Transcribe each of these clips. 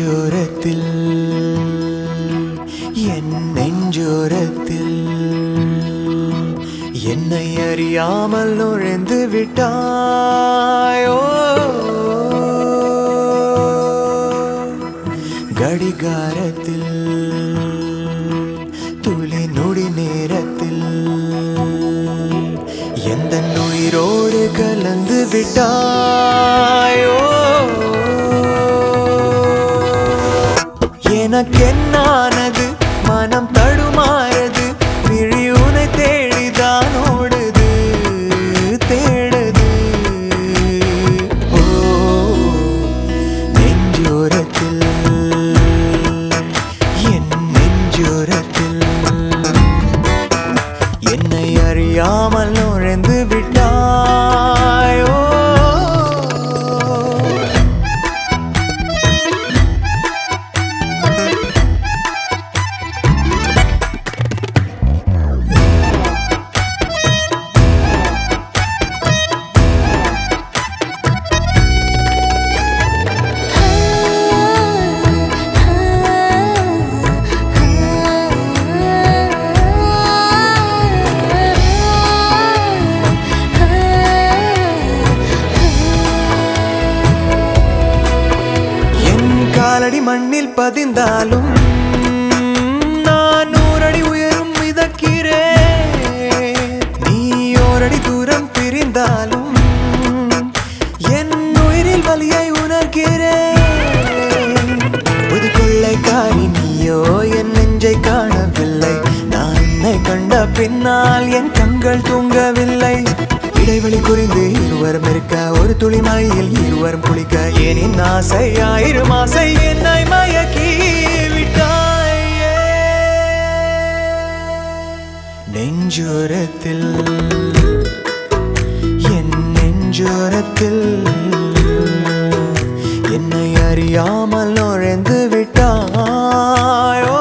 நெஞ்சோரத்தில் என் நெஞ்சோரத்தில் என்னை அறியாமல் நுழைந்து விட்டாயோ கடிகாரத்தில் துளி நொடி நேரத்தில் எந்த உயிரோடு கலந்து விட்டாயோ எனக்கென்னானது மனம் தடுமாறது விழி உனை தேடிதான் ஓடுது தேடுது ஓ நெஞ்சோரத்தில் என் நெஞ்சோரத்தில் என்னை அறியாமல் நுழைந்து விட்டாயோ என் காலடி மண்ணில் பதிந்தாலும் நான் நூறடி உயரும் மிதக்கிறேன் நீ ஓரடி தூரம் பிரிந்தாலும் என் உயிரில் வலியை உணர்கிறேன் புது கொள்ளைக்காரி நீயோ என் நெஞ்சை காணவில்லை நான் உன்னை கண்ட பின்னால் என் கண்கள் தூங்கவில்லை இடைவெளி குறிந்து இருவரும் இருக்க ஒரு துளி மழையில் இருவரும் குளிக்க ஏனின் ஆசை ஆயிரம் ஆசை என்னை மயக்கி விட்டாயே நெஞ்சோரத்தில் என் நெஞ்சோரத்தில் என்னை அறியாமல் நுழைந்து விட்டாயோ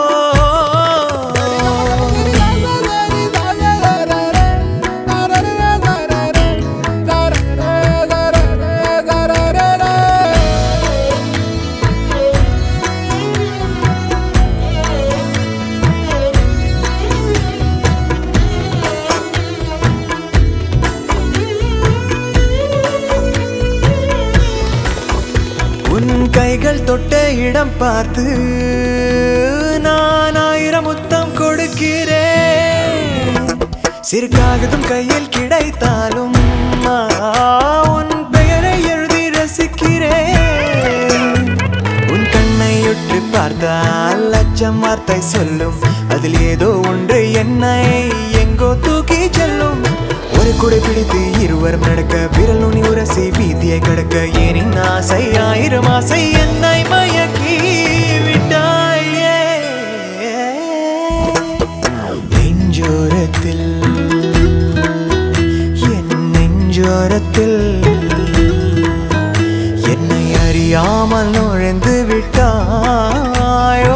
உன் கைகள் தொட்ட இடம் பார்த்து நான் ஆயிரம் முத்தம் கொடுக்கிறேன் சிறு காகிதம் கையில் கிடைத்தாலும் ஆ, உன் பெயரை எழுதி ரசிக்கிறேன் உன் கண்ணை உற்று பார்த்தால் லட்சம் வார்த்தை சொல்லும் அதில் ஏதோ ஒன்று என்னை எங்கோ தூக்கி செல்லும் ஒரு குடை பிடித்து இருவரும் நடக்க விரல் நுனி உரசி வீதியை கடக்க ஏனின் ஆசை ஆயிரம் ஆசை என்னை மயக்கி விட்டாயே நெஞ்சோரத்தில் என் நெஞ்சோரத்தில் என்னை அறியாமல் நுழைந்து விட்டாயோ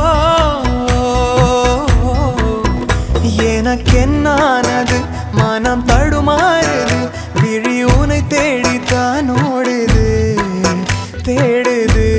எனக்கென்னானது மனம் தடுமாறுது விழி உனை தேடித்தான் ஓடுது தேடுது